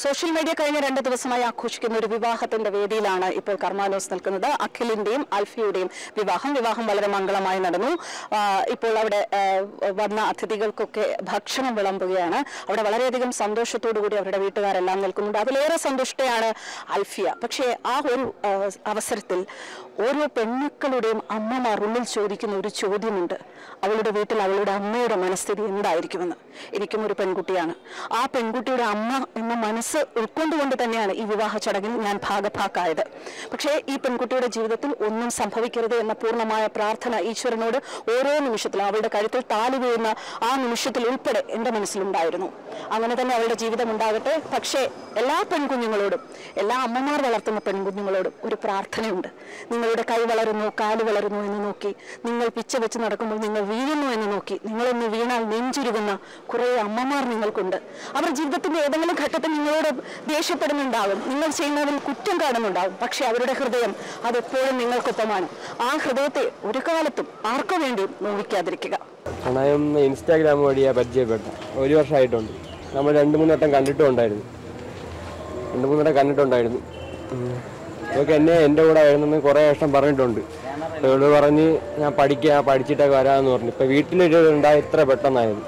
Social media കഴിഞ്ഞ രണ്ട് ദിവസമായി ആഘോഷിക്കുന്ന ഒരു വിവാഹത്തിന്റെ വേദിയിലാണ് ഇപ്പോൾ കർമാലോസ് നിൽക്കുന്നത് അഖിലിന്റെയും അൽഫിയുടെയും വിവാഹം വിവാഹം വളരെ മംഗളമായി നടന്നു ആ, ഇപ്പോൾ അവിടെ ആ, വന്ന അതിഥികൾക്കൊക്കെ ഭക്ഷണം വിളമ്പുകയാണ് അവിടെ വളരെയധികം സന്തോഷത്തോടു കൂടി അവരുടെ വീട്ടുകാരെല്ലാം നിൽക്കുന്നുണ്ട് അതിലേറെ സന്തുഷ്ടയാണ് അൽഫിയ പക്ഷേ ആ ഒരു ആ, അവസരത്തിൽ ഓരോ പെൺമക്കളുടെയും അമ്മമാർ ഉള്ളിൽ ചോദിക്കുന്ന ഒരു ചോദ്യമുണ്ട് അവളുടെ വീട്ടിൽ അവളുടെ അമ്മയുടെ മനസ്ഥിതി എന്തായിരിക്കുമെന്ന് എനിക്കും ഒരു പെൺകുട്ടിയാണ് ആ പെൺകുട്ടിയുടെ അമ്മ എന്ന മനസ്സ് ഉൾക്കൊണ്ടുകൊണ്ട് തന്നെയാണ് ഈ വിവാഹ ചടങ്ങിൽ ഞാൻ ഭാഗഭാക്കായത് പക്ഷേ ഈ പെൺകുട്ടിയുടെ ജീവിതത്തിൽ ഒന്നും സംഭവിക്കരുത് എന്ന പൂർണ്ണമായ പ്രാർത്ഥന ഈശ്വരനോട് ഓരോ നിമിഷത്തിലും അവളുടെ കഴുത്തിൽ താലി വീഴുന്ന ആ നിമിഷത്തിൽ ഉൾപ്പെടെ എൻ്റെ മനസ്സിലുണ്ടായിരുന്നു അങ്ങനെ തന്നെ അവളുടെ ജീവിതം ഉണ്ടാകട്ടെ പക്ഷേ എല്ലാ പെൺകുഞ്ഞുങ്ങളോടും എല്ലാ അമ്മമാർ വളർത്തുന്ന പെൺകുഞ്ഞുങ്ങളോടും ഒരു പ്രാർത്ഥനയുണ്ട് നിങ്ങളുടെ കൈ വളരുന്നു കാല് വളരുന്നു എന്ന് നോക്കി നിങ്ങൾ പിച്ച വെച്ച് നടക്കുമ്പോൾ നിങ്ങൾ വീഴുന്നു എന്ന് നോക്കി നിങ്ങളൊന്ന് വീണാൽ നെഞ്ചുരുകുന്ന കുറേ അമ്മമാർ നിങ്ങൾക്കുണ്ട് അവർ ജീവിതത്തിന്റെ ഏതെങ്കിലും ഘട്ടത്തിൽ നിങ്ങളോട് ദേഷ്യപ്പെടുന്നുണ്ടാവും നിങ്ങൾ ചെയ്യുന്നതിൽ കുറ്റം കാണുന്നുണ്ടാവും പക്ഷേ അവരുടെ ഹൃദയം അതെപ്പോഴും നിങ്ങൾക്കൊപ്പമാണ് ആ ഹൃദയത്തെ ഒരു കാലത്തും ആർക്കു വേണ്ടിയും നോവിക്കാതിരിക്കുക പ്രണയം ഇൻസ്റ്റാഗ്രാം വഴിയാണ് പരിചയപ്പെട്ട ഒരു വർഷമായിട്ടുണ്ട് നമ്മൾ രണ്ട് മൂന്ന് വട്ടം കണ്ടിട്ടുണ്ടായിരുന്നു രണ്ട് മൂന്ന് വട്ടം കണ്ടിട്ടുണ്ടായിരുന്നു ഉം. ഇതൊക്കെ എന്നെ എൻ്റെ കൂടെ വരുന്നെന്ന് കുറേ വർഷം പറഞ്ഞിട്ടുണ്ട് അപ്പോൾ ഇവള് പറഞ്ഞ് ഞാൻ പഠിക്കുക പഠിച്ചിട്ടൊക്കെ വരാമെന്ന് പറഞ്ഞു ഇപ്പം വീട്ടിലൊരു ഉണ്ടായ ഇത്ര പെട്ടെന്നായത്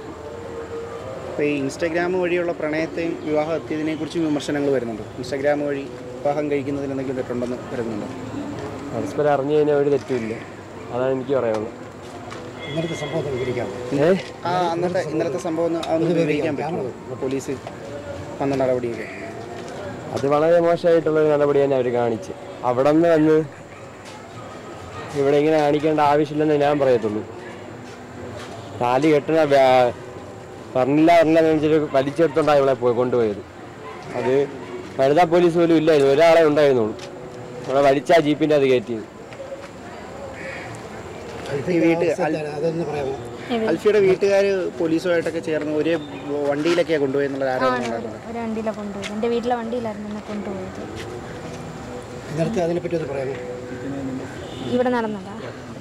ഇപ്പോൾ ഈ ഇൻസ്റ്റാഗ്രാം വഴിയുള്ള പ്രണയത്തെയും വിവാഹം എത്തിയതിനെ കുറിച്ച് വിമർശനങ്ങൾ വരുന്നുണ്ട് ഇൻസ്റ്റാഗ്രാം വഴി വിവാഹം കഴിക്കുന്നതിൽ എന്തെങ്കിലും തെറ്റുണ്ടെന്ന് വരുന്നുണ്ടോ പരസ്പരം അറിഞ്ഞു കഴിഞ്ഞാൽ ഒരു തെറ്റുമില്ല അതാണ് എനിക്ക് പറയാനുള്ളത് ഇന്നലത്തെ സംഭവത്തെ വിവരിക്കാമോ ഏ ആ അന്നത്തെ ഇന്നലത്തെ സംഭവം ഒന്ന് അതൊന്ന് വിവരിക്കാൻ പറ്റുമോ പോലീസ് വന്ന നടപടിയൊക്കെ അത് വളരെ മോശമായിട്ടുള്ള ഒരു നടപടി തന്നെ അവർ കാണിച്ച് അവിടെ നിന്ന് വന്ന് ഇവിടെ ഇങ്ങനെ കാണിക്കേണ്ട ആവശ്യമില്ലെന്ന് ഞാൻ പറയത്തുള്ളൂ താലി കെട്ടണ വ്യാ- പറഞ്ഞില്ല പറഞ്ഞില്ല എന്ന് വെച്ചിട്ട് വലിച്ചെടുത്തോണ്ടാണ് ഇവിടെ പോയി കൊണ്ടുപോയത് അത് വനിതാ പോലീസ് പോലും ഇല്ലായിരുന്നു ഒരാളെ ഉണ്ടായിരുന്നുള്ളൂ ഇവിടെ വലിച്ച ജീപ്പിൻ്റെ അത് കയറ്റിയത് ഈ വീട്ട് അതൊന്ന് പറയാമോ അൽഫിയുടെ വീട്ടുകാർ പോലീസുമായിട്ടൊക്കെ ചേർന്ന് ഒരേ വണ്ടിയിലൊക്കെയാണ് കൊണ്ടുപോയി എന്നുള്ള ആരോപണം ഉണ്ടായിരുന്നു ഒരു വണ്ടിയിലാണ് കൊണ്ടുപോയത് എൻ്റെ വീട്ടിലെ വണ്ടിയിലായിരുന്നു എന്നെ കൊണ്ടുപോയത് ഇന്നലത്തെ അതിനെപ്പറ്റി ഒന്ന് പറയാമോ ഇവിടെ നടന്നതാ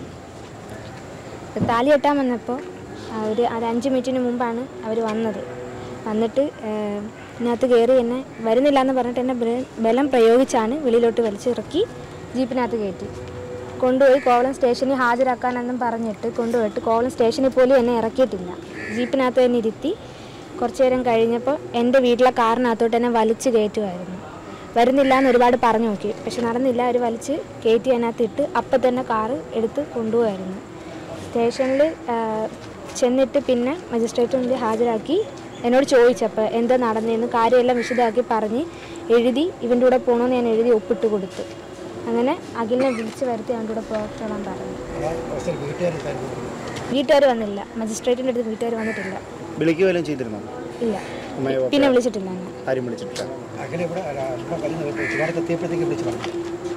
താലി കെട്ടാൻ വന്നപ്പോൾ ഒരു ഒരു അഞ്ച് മിനിറ്റിന് മുമ്പാണ് അവർ വന്നത് വന്നിട്ട് ഏഹ്, ഇതിനകത്ത് കയറി എന്നെ വരുന്നില്ല എന്ന് പറഞ്ഞിട്ട് എന്നെ ബല- ബലം പ്രയോഗിച്ചാണ് വെളിയിലോട്ട് വലിച്ചിറക്കി ജീപ്പിനകത്ത് കയറ്റി കൊണ്ടുപോയി കോവളം സ്റ്റേഷനിൽ ഹാജരാക്കാനെന്നും പറഞ്ഞിട്ട് കൊണ്ടുപോയിട്ട് കോവളം സ്റ്റേഷനിൽ പോലും എന്നെ ഇറക്കിയിട്ടില്ല ജീപ്പിനകത്ത് തന്നെ ഇരുത്തി കുറച്ച് നേരം കഴിഞ്ഞപ്പോൾ എൻ്റെ വീട്ടിലെ കാറിനകത്തോട്ട് എന്നെ വലിച്ച് കയറ്റുമായിരുന്നു വരുന്നില്ല എന്ന് ഒരുപാട് പറഞ്ഞു നോക്കി പക്ഷെ നടന്നില്ല അവർ വലിച്ച് കയറ്റി അതിനകത്ത് ഇട്ട് അപ്പം തന്നെ കാറ് എടുത്ത് കൊണ്ടുപോയായിരുന്നു സ്റ്റേഷനിൽ ചെന്നിട്ട് പിന്നെ മജിസ്ട്രേറ്റ് മുന്നിൽ ഹാജരാക്കി എന്നോട് ചോദിച്ചപ്പോൾ എന്താ നടന്നതെന്ന് കാര്യമെല്ലാം വിശദമാക്കി പറഞ്ഞ് എഴുതി ഇവൻ്റെ കൂടെ പോകണമെന്ന് ഞാൻ എഴുതി ഒപ്പിട്ട് കൊടുത്തു അങ്ങനെ അഖിലിനെ വിളിച്ച് വരുത്തി അവൻ്റെ കൂടെ പോകണം പറഞ്ഞു ആ അവസരം വീട്ടുകാരുണ്ടായിരുന്നു വീട്ടുകാർ വന്നില്ല മജിസ്ട്രേറ്റിൻ്റെ അടുത്ത് വീട്ടുകാർ വന്നിട്ടില്ല വിളിക്കുകയും ചെയ്തിരുന്നോ ഇല്ല അമ്മയോ പിന്നെ വിളിച്ചിട്ടില്ല ഞാൻ ആരും വിളിച്ചിട്ടില്ല അങ്ങനെ ഇവിടെ അല്ല, ഇവിടെ വരുന്നത് ചുവാടത്ത് എത്തിയപ്പോഴത്തേക്ക് വിളിച്ച് പറഞ്ഞു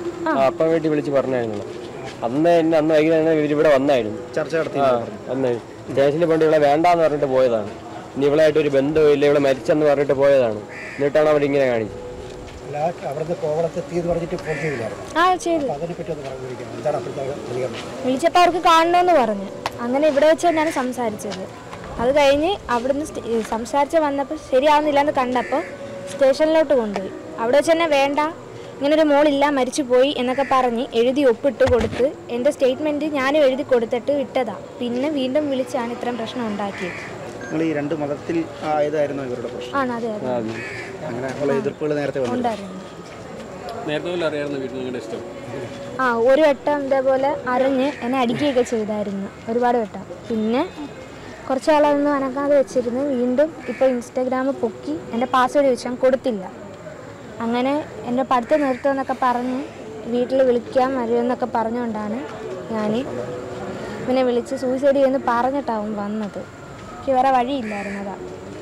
ആ അപ്പം വീട്ടിൽ വിളിച്ച് പറഞ്ഞായിരുന്നു അന്ന് എന്നെ അന്ന് വൈകുന്നേരം ഇവരിവിടെ വന്നായിരുന്നു ചർച്ച നടത്തി ആ അന്ന് സ്റ്റേഷനിൽ കൊണ്ട് ഇവിടെ വേണ്ടാന്ന് പറഞ്ഞിട്ട് പോയതാണ് ഇനി ഇവളായിട്ട് ഒരു ബന്ധവുമില്ല ഇവിടെ മരിച്ചെന്ന് പറഞ്ഞിട്ട് പോയതാണ് എന്നിട്ടാണ് അവരിങ്ങനെ കാണിച്ചത് അല്ല ആ അവിടുന്ന് കോവളത്ത് എത്തിയെന്ന് പറഞ്ഞിട്ട് ഫോൺ ചെയ്തില്ലായിരുന്നു ആ ചെയ്തു അപ്പോൾ അതിനെപ്പറ്റി ഒന്ന് പറഞ്ഞു വിവരിക്കാം എന്താണ് അപ്പോഴത്തെ പ്രതികരണം വിളിച്ചപ്പോൾ അവർക്ക് കാണണമെന്ന് പറഞ്ഞു അങ്ങനെ ഇവിടെ വെച്ച് തന്നെയാണ് സംസാരിച്ചത് അത് കഴിഞ്ഞ് അവിടുന്ന് സ്റ്റേ- സംസാരിച്ച് വന്നപ്പോൾ ശരിയാവുന്നില്ല എന്ന് കണ്ടപ്പോൾ സ്റ്റേഷനിലോട്ട് കൊണ്ടുപോയി അവിടെ വെച്ച് തന്നെ വേണ്ട ഇങ്ങനൊരു മോളില്ല മരിച്ചു പോയി എന്നൊക്കെ പറഞ്ഞ് എഴുതി ഒപ്പിട്ട് കൊടുത്ത് എൻ്റെ സ്റ്റേറ്റ്മെൻറ്റ് ഞാനും എഴുതി കൊടുത്തിട്ട് വിട്ടതാ പിന്നെ വീണ്ടും വിളിച്ചാണ് ഇത്രയും പ്രശ്നം ഉണ്ടാക്കിയത് നിങ്ങൾ ഈ രണ്ട് മതത്തിൽ ആയതായിരുന്നു ഇവരുടെ പ്രശ്നം ആണ് അതെ അതെ അങ്ങനെ ഉള്ള എതിർപ്പുകൾ നേരത്തെ വന്നു ഉണ്ടായിരുന്നു നേരത്തെ പോലെ അറിയായിരുന്നു വീട്ടിൽ നിങ്ങളുടെ ഇഷ്ടം ആ ഒരു വട്ടം ഇതേപോലെ അറിഞ്ഞ് എന്നെ അടിക്കുകയൊക്കെ ചെയ്തായിരുന്നു ഒരുപാട് വട്ടം പിന്നെ കുറച്ച് നാളൊന്നും അനക്കാതെ വെച്ചിരുന്ന് വീണ്ടും ഇപ്പോൾ ഇൻസ്റ്റാഗ്രാം പൊക്കി എൻ്റെ പാസ്വേഡ് ചോദിച്ചു ഞാൻ കൊടുത്തില്ല അങ്ങനെ എൻ്റെ പഠിത്തം നിർത്തുമെന്നൊക്കെ പറഞ്ഞ് വീട്ടിൽ വിളിക്കാൻ വരുമെന്നൊക്കെ പറഞ്ഞുകൊണ്ടാണ് ഞാൻ ഇവനെ വിളിച്ച് സൂയിസൈഡ് ചെയ്യുമെന്ന് പറഞ്ഞിട്ടാവും വന്നത് എനിക്ക് വേറെ വഴിയില്ലായിരുന്നതാ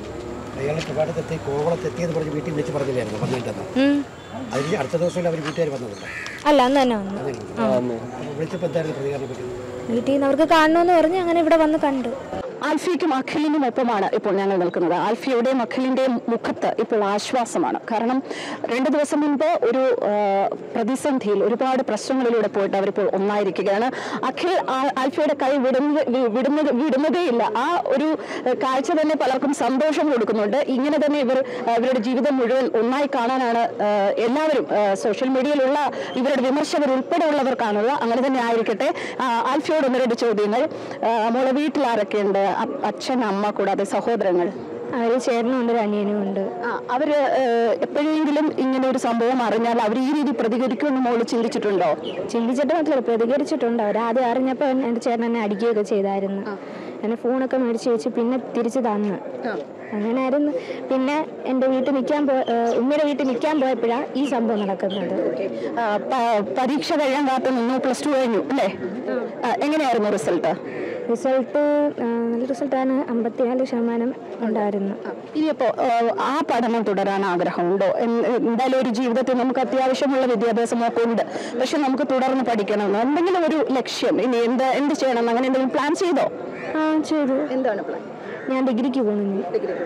അയാൾ ചുവാടത്ത് എത്തി കോവളത്ത് എത്തിയെന്ന് പറഞ്ഞ് വീട്ടിൽ വിളിച്ച് പറഞ്ഞില്ലായിരുന്നു വന്നിട്ടെന്ന് ഉം. അതിന് അടുത്ത ദിവസം അവർ വീട്ടുകാർ വന്നതല്ല അല്ല അന്ന് തന്നെ വന്നു ആ അന്ന് അപ്പോൾ വിളിച്ചപ്പോൾ എന്തായിരുന്നു പ്രതികരണം പറ്റി വീട്ടിൽ നിന്ന് അവർക്ക് കാണണമെന്ന് പറഞ്ഞ് അങ്ങനെ ഇവിടെ വന്ന് കണ്ടു ആൽഫിയയ്ക്കും അഖിലിനും ഒപ്പമാണ് ഇപ്പോൾ ഞങ്ങൾ നിൽക്കുന്നത് ആൽഫിയുടെയും അഖിലിന്റെയും മുഖത്ത് ഇപ്പോൾ ആശ്വാസമാണ് കാരണം രണ്ട് ദിവസം മുൻപ് ഒരു ആ, പ്രതിസന്ധിയിൽ ഒരുപാട് പ്രശ്നങ്ങളിലൂടെ പോയിട്ട് അവരിപ്പോൾ ഒന്നായിരിക്കുകയാണ് അഖിൽ ആ- ആൽഫിയുടെ കൈ വിടുന്നത് വി- വിടുന്നത് വിടുന്നതേയില്ല ആ ഒരു ആ, കാഴ്ച തന്നെ പലർക്കും സന്തോഷം കൊടുക്കുന്നുണ്ട് ഇങ്ങനെ തന്നെ ഇവർ ആ, ഇവരുടെ ജീവിതം മുഴുവൻ ഒന്നായി കാണാനാണ് ആ, എല്ലാവരും ആ, സോഷ്യൽ മീഡിയയിലുള്ള ഇവരുടെ വിമർശകർ ഉൾപ്പെടെയുള്ളവർ കാണുക അങ്ങനെ തന്നെ ആയിരിക്കട്ടെ ആ, ആൽഫിയോട് ഒന്ന് രണ്ട് ചോദ്യങ്ങൾ ആ, മോളെ വീട്ടിൽ ആരൊക്കെയുണ്ട് അ- അച്ഛൻ അമ്മ കൂടാതെ സഹോദരങ്ങൾ അവർ ചേട്ടനും ഉണ്ട് ഒരു അനിയനും ഉണ്ട് ആ, അവര് ഏഹ്, എപ്പോഴെങ്കിലും ഇങ്ങനെ ഒരു സംഭവം അറിഞ്ഞാൽ അവർ ഈ രീതി പ്രതികരിക്കുമെന്ന് മോള് ചിന്തിച്ചിട്ടുണ്ടോ ചിന്തിച്ചിട്ട് മാത്രമല്ല പ്രതികരിച്ചിട്ടുണ്ട് അവർ ആദ്യം അറിഞ്ഞപ്പോൾ എൻ്റെ ചേട്ടൻ എന്നെ അടിക്കുകയൊക്കെ ചെയ്തായിരുന്നു എന്നെ ഫോണൊക്കെ മേടിച്ച് വെച്ച് പിന്നെ തിരിച്ച് തന്ന് അങ്ങനെയായിരുന്നു പിന്നെ എൻ്റെ വീട്ടിൽ നിൽക്കാൻ പോ ഏഹ് ഉമ്മയുടെ വീട്ടിൽ നിൽക്കാൻ പോയപ്പോഴാണ് ഈ സംഭവം നടക്കുന്നത് ആ, പ- പരീക്ഷ കഴിയാൻ കാത്തു നിന്നു പ്ലസ് ടു കഴിഞ്ഞു അല്ലേ ആ, എങ്ങനെയായിരുന്നു റിസൾട്ട് റിസൾട്ട് നല്ല റിസൾട്ടാണ് അമ്പത്തിനാല് ശതമാനം ഉണ്ടായിരുന്നു ഇനിയിപ്പോ ഏഹ്, ആ പഠനം തുടരാൻ ആഗ്രഹമുണ്ടോ എൻ- എന്തായാലും ഒരു ജീവിതത്തിൽ നമുക്ക് അത്യാവശ്യമുള്ള വിദ്യാഭ്യാസമൊക്കെ ഉണ്ട് പക്ഷെ നമുക്ക് തുടർന്ന് പഠിക്കണം എന്തെങ്കിലും ഒരു ലക്ഷ്യം ഇനി എന്ത് എന്ത് ചെയ്യണം അങ്ങനെ എന്തെങ്കിലും പ്ലാൻ ചെയ്തോ ആ ചെയ്തു എന്താണ് പ്ലാൻ ഞാൻ ഡിഗ്രിക്ക് പോകുന്നു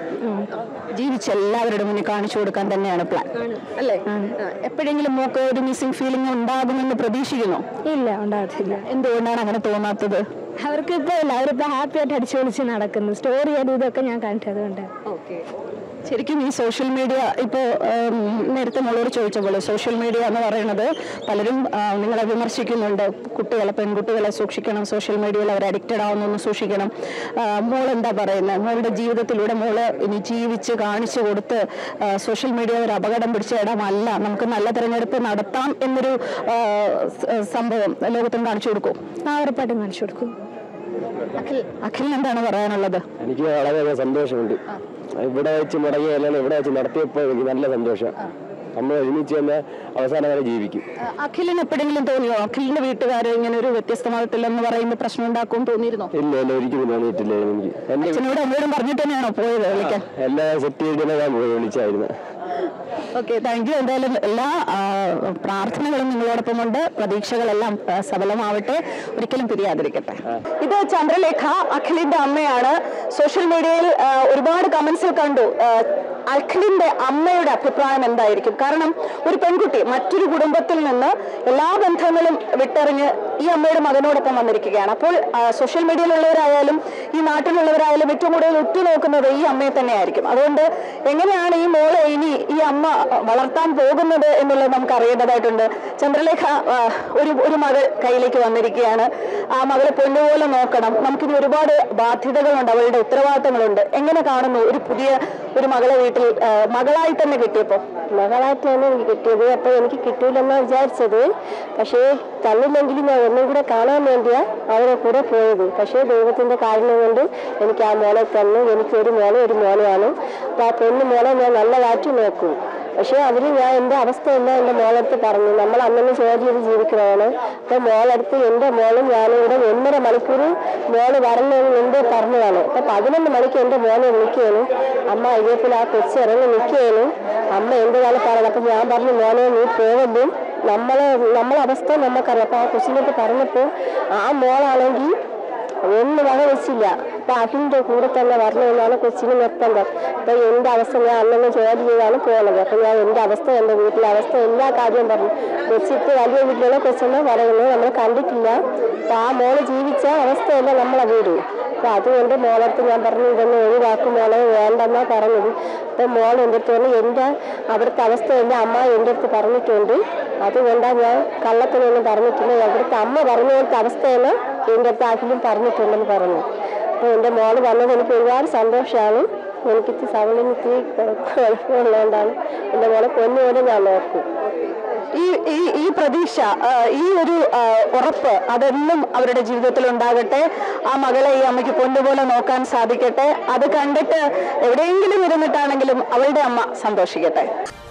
ജീവിച്ച് എല്ലാവരുടെ മുന്നിൽ കാണിച്ചു കൊടുക്കാൻ തന്നെയാണ് പ്ലാൻ അല്ലേ ആ, എപ്പോഴെങ്കിലും മോക്ക് ഒരു മിസ്സിംഗ് ഫീലിംഗ് ഉണ്ടാകുമെന്ന് പ്രതീക്ഷിക്കുന്നു ഇല്ല ഉണ്ടാകത്തില്ല എന്തുകൊണ്ടാണ് അങ്ങനെ തോന്നാത്തത് അവർക്ക് ഇപ്പോൾ ഇല്ല അവരിപ്പോൾ ഹാപ്പി ആയിട്ട് അടിച്ചു പൊളിച്ച് നടക്കുന്നു സ്റ്റോറി അതും ഇതൊക്കെ ഞാൻ കണ്ടതുകൊണ്ട് ശരിക്കും ഈ സോഷ്യൽ മീഡിയ ഇപ്പോൾ നേരത്തെ മോളോട് ചോദിച്ച പോലെ സോഷ്യൽ മീഡിയ എന്ന് പറയുന്നത് പലരും ആ, നിങ്ങളെ വിമർശിക്കുന്നുണ്ട് കുട്ടികളെ പെൺകുട്ടികളെ സൂക്ഷിക്കണം സോഷ്യൽ മീഡിയയിൽ അവർ അഡിക്റ്റഡ് ആവുന്നൊന്ന് സൂക്ഷിക്കണം ആ, മോൾ എന്താ പറയുന്നത് മോളുടെ ജീവിതത്തിലൂടെ മോള് ഇനി ജീവിച്ച് കാണിച്ചു കൊടുത്ത് ആ, സോഷ്യൽ മീഡിയ ഒരു അപകടം പിടിച്ച ഇടമല്ല നമുക്ക് നല്ല തിരഞ്ഞെടുപ്പ് നടത്താം എന്നൊരു ആ, സ- സംഭവം ലോകത്തിന് കാണിച്ചു കൊടുക്കും ആ ഉറപ്പായിട്ടും കാണിച്ചു കൊടുക്കും അഖിൽ അഖിലിന് എന്താണ് പറയാനുള്ളത് എനിക്ക് വളരെയധികം സന്തോഷമുണ്ട് ഇവിടെ വെച്ച് മുടങ്ങിയ എല്ലാം ഇവിടെ വെച്ച് നടത്തിയപ്പോൾ എനിക്ക് നല്ല സന്തോഷം നമ്മൾ ഒരുമിച്ച് തന്നെ അവസാനം വരെ ജീവിക്കും ആ, അഖിലിന് എപ്പോഴെങ്കിലും തോന്നിയോ അഖിലിന്റെ വീട്ടുകാർ ഇങ്ങനെ ഒരു വ്യത്യസ്ത മതത്തിലെന്ന് പറയുമ്പോൾ പ്രശ്നം ഉണ്ടാക്കും തോന്നിയിരുന്നോ ഇല്ല ഇല്ല ഒരിക്കലും തോന്നിയിട്ടില്ല എനിക്ക് എന്റെ അച്ഛനോട് അമ്മയോടും പറഞ്ഞിട്ട് തന്നെയാണോ പോയത് വിളിക്കാൻ എല്ലാം സെറ്റ് ചെയ്തിട്ട് ഞാൻ പോയി വിളിച്ചായിരുന്നു ഓക്കെ താങ്ക് യു എന്തായാലും എല്ലാ ആ, പ്രാർത്ഥനകളും നിങ്ങളോടൊപ്പമുണ്ട് പ്രതീക്ഷകളെല്ലാം ആ, സഫലമാവട്ടെ ഒരിക്കലും പിരിയാതിരിക്കട്ടെ ഇത് ചന്ദ്രലേഖ അഖിലിന്റെ അമ്മയാണ് സോഷ്യൽ മീഡിയയിൽ ആ, ഒരുപാട് കമന്റ്സിൽ കണ്ടു ആ, അഖിലിന്റെ അമ്മയുടെ അഭിപ്രായം എന്തായിരിക്കും കാരണം ഒരു പെൺകുട്ടി മറ്റൊരു കുടുംബത്തിൽ നിന്ന് എല്ലാ ബന്ധങ്ങളും വിട്ടെറിഞ്ഞ് ഈ അമ്മയുടെ മകനോടൊപ്പം വന്നിരിക്കുകയാണ് അപ്പോൾ ആ, സോഷ്യൽ മീഡിയയിലുള്ളവരായാലും ഈ നാട്ടിലുള്ളവരായാലും ഏറ്റവും കൂടുതൽ ഉറ്റുനോക്കുന്നത് ഈ അമ്മയെ തന്നെയായിരിക്കും അതുകൊണ്ട് എങ്ങനെയാണ് ഈ മോളെ ഇനി ഈ അമ്മ വളർത്താൻ പോകുന്നത് എന്നുള്ളത് നമുക്ക് അറിയേണ്ടതായിട്ടുണ്ട് ചന്ദ്രലേഖ ആ, ഒരു ഒരു മകൾ കയ്യിലേക്ക് വന്നിരിക്കുകയാണ് ആ മകളെ പൊന്നുപോലെ നോക്കണം നമുക്കിനി ഒരുപാട് ബാധ്യതകളുണ്ട് അവളുടെ ഉത്തരവാദിത്തങ്ങളുണ്ട് എങ്ങനെ കാണുന്നു ഒരു പുതിയ ഒരു മകളെ വീട്ടിൽ ആ, മകളായി തന്നെ കിട്ടിയപ്പോൾ മകളായിട്ടാണ് എനിക്ക് കിട്ടിയത് അപ്പോൾ എനിക്ക് കിട്ടൂലെന്നാണ് വിചാരിച്ചത് പക്ഷേ തന്നില്ലെങ്കിലും ഞാൻ ഒന്നും കൂടെ കാണാൻ വേണ്ടിയാ അവരെ കൂടെ പോയത് പക്ഷേ ദൈവത്തിന്റെ കാരണം കൊണ്ട് എനിക്ക് ആ മോളെ തന്നു എനിക്ക് ഒരു മോളെ ഒരു മോനെയാണ് അപ്പോൾ ആ പെണ്ണ് മോളെ ഞാൻ നല്ലതായിട്ട് നോക്കും പക്ഷേ അവര് ഞാൻ എൻ്റെ അവസ്ഥയല്ല എൻ്റെ മോളടുത്ത് പറഞ്ഞു നമ്മൾ അന്നന്ന് ജോലി ചെയ്ത് ജീവിക്കുന്നതാണ് അപ്പോൾ മോളടുത്ത് എൻ്റെ മോളും ഞാനും കൂടെ ഒന്നര മണിക്കൂർ മോള് വരണമെന്ന് മുമ്പേ പറഞ്ഞതാണ് അപ്പോൾ പതിനൊന്ന് മണിക്ക് എൻ്റെ മോനെ വിളിക്കുകയാണ് അമ്മ അയ്യപ്പിൽ ആ കൊച്ചു ഇറങ്ങി നിൽക്കുകയാണ് അമ്മ എന്താണ് പറയുന്നത് അപ്പം ഞാൻ പറഞ്ഞു മോനെ നീ പോകലും നമ്മളെ നമ്മളെ അവസ്ഥ നമുക്കറിയാം അപ്പോൾ ആ കൊച്ചിനോട്ട് പറഞ്ഞപ്പോൾ ആ മോളാണെങ്കിൽ ഒന്നും വക വെച്ചില്ല അപ്പൊ അഖിലിന്റെ കൂടെ തന്നെ വരണമെന്നാണ് കൊച്ചിന് നിർബന്ധം അപ്പൊ എന്റെ അവസ്ഥ ഞാൻ അന്നന്ന് ജോലി ചെയ്താണ് പോകുന്നത് അപ്പൊ ഞാൻ എന്റെ അവസ്ഥ എന്റെ വീട്ടിലെ അവസ്ഥ എല്ലാ കാര്യവും പറഞ്ഞു കൊച്ചിട്ട് വലിയ വീട്ടിലുള്ള കൊച്ചെന്ന് പറയുന്നത് നമ്മൾ കണ്ടിട്ടില്ല അപ്പൊ ആ മോള് ജീവിച്ച അവസ്ഥയല്ല നമ്മളെ വീട് അപ്പൊ അതുകൊണ്ട് മോളടുത്ത് ഞാൻ പറഞ്ഞു ഇതൊന്നും ഒഴിവാക്കും മോളെ വേണ്ടെന്നാ പറഞ്ഞത് അപ്പൊ മോൾ എൻ്റെ അടുത്ത് പറഞ്ഞു എൻ്റെ അവിടുത്തെ അവസ്ഥ എൻ്റെ അമ്മ എൻ്റെ അടുത്ത് പറഞ്ഞിട്ടുണ്ട് അതുകൊണ്ടാണ് ഞാൻ കള്ളത്തിനൊന്നും പറഞ്ഞിട്ടില്ല അവിടുത്തെ അമ്മ പറഞ്ഞ പോലത്തെ അവസ്ഥയാണ് എൻ്റെ അടുത്ത് ആക്കിലും പറഞ്ഞിട്ടുണ്ടെന്ന് പറഞ്ഞു അപ്പോൾ എൻ്റെ മോള് വന്നത് എനിക്ക് ഒരുപാട് സന്തോഷമാണ് എനിക്കിത്തി സവളിന് ഇത്തിരി കുഴപ്പമുള്ളതുകൊണ്ടാണ് എൻ്റെ മോളെ പൊന്നുപോലെ ഞാൻ നോക്കും ഈ ഈ ഈ പ്രതീക്ഷ ആ, ഈ ഒരു ആ, ഉറപ്പ് അതെന്നും അവരുടെ ജീവിതത്തിൽ ഉണ്ടാകട്ടെ ആ മകളെ ഈ അമ്മയ്ക്ക് പൊന്നുപോലെ നോക്കാൻ സാധിക്കട്ടെ അത് കണ്ടിട്ട് എവിടെയെങ്കിലും ഇരുന്നിട്ടാണെങ്കിലും അവളുടെ അമ്മ സന്തോഷിക്കട്ടെ